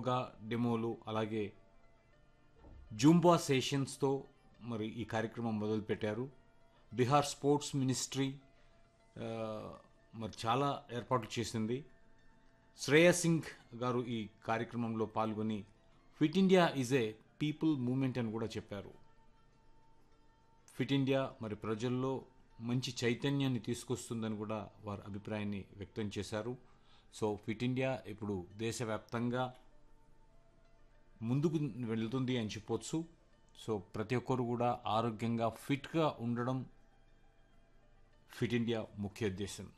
యోగా డెమోలు అలాగే జూంబా సెషన్స్తో మరి ఈ కార్యక్రమం మొదలుపెట్టారు బీహార్ స్పోర్ట్స్ మినిస్ట్రీ ఆ, మరి చాలా ఏర్పాట్లు చేసింది శ్రేయా సింగ్ గారు ఈ కార్యక్రమంలో పాల్గొని fit India is a people movement అని కూడా చెప్పారు ఫిట్ ఇండియా మరి ప్రజల్లో మంచి చైతన్యాన్ని తీసుకొస్తుందని కూడా వారి అభిప్రాయాన్ని వ్యక్తం చేశారు సో ఫిట్ ఇండియా ఇప్పుడు దేశవ్యాప్తంగా ముందుకు వెళ్తుంది అని చెప్పొచ్చు సో ప్రతి ఒక్కరు కూడా ఆరోగ్యంగా ఫిట్గా ఉండడం ఫిట్ ఇండియా ముఖ్య ఉద్దేశం